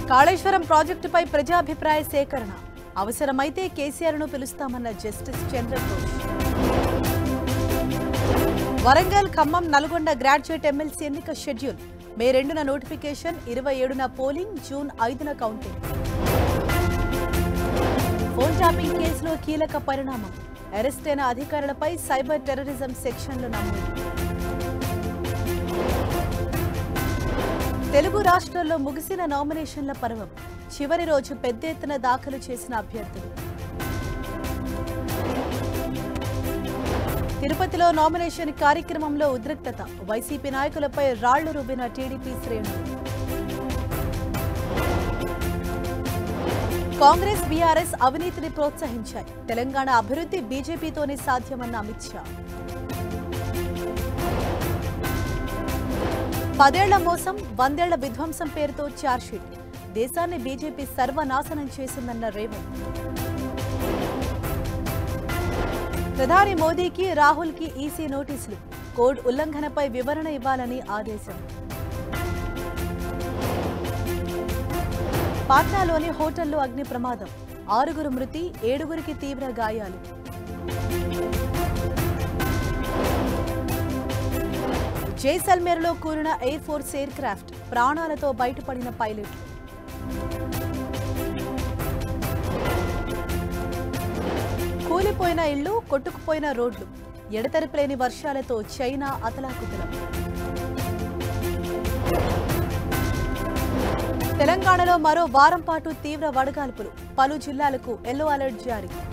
కాళేశ్వరం ప్రాజెక్టుపై ప్రజాభిప్రాయ సేకరణ అవసరమైతే కేసీఆర్ను పిలుస్తామన్న justice Chandra Ghose Warangal Khammam Nalgonda graduate MLC ఎన్నిక షెడ్యూల్ మే రెండున నోటిఫికేషన్ ఇరవై ఏడున పోలింగ్ జూన్ ఐదున కౌంటింగ్ ఫోన్ ట్యాపింగ్ కేసులో కీలక పరిణామం అరెస్ట్ అయిన అధికారులపై సైబర్ టెర్రరిజం సెక్షన్లు నమోదు తెలుగు రాష్ట్రాల్లో ముగిసిన నామినేషన్ల పర్వం చివరి రోజు పెద్ద ఎత్తున దాఖలు చేసిన అభ్యర్థులు తిరుపతిలో నామినేషన్ కార్యక్రమంలో ఉద్రిక్తత వైసీపీ నాయకులపై రాళ్లు రుబ్బిన టీడీపీ శ్రేణులు కాంగ్రెస్ బీఆర్ఎస్ అవినీతిని ప్రోత్సహించాయి తెలంగాణ అభివృద్ధి బీజేపీతోనే సాధ్యమన్న అమిత్ షా పదేళ్ల మోసం వందేళ్ల విధ్వంసం పేరుతో ఛార్జ్షీట్ దేశాన్ని బీజేపీ సర్వనాశనం చేసిందన్న రేవంత్ ప్రధాని మోదీకి రాహుల్కి ఈసీ నోటీసులు కోడ్ ఉల్లంఘనపై వివరణ ఇవ్వాలని ఆదేశం పాట్నాలోని హోటల్లో అగ్ని ప్రమాదం ఆరుగురు మృతి ఏడుగురికి తీవ్ర గాయాలు జైసల్మేర్లో కూలిన ఎయిర్ ఫోర్స్ ఎయిర్ క్రాఫ్ట్ ప్రాణాలతో బయటపడిన పైలట్లు కూలిపోయిన ఇళ్లు కొట్టుకుపోయిన రోడ్లు ఎడతెరపులేని వర్షాలతో చైనా అతలాకుతలం తెలంగాణలో మరో వారం పాటు తీవ్ర వడగాల్పులు పలు జిల్లాలకు ఎల్లో అలర్ట్ జారీ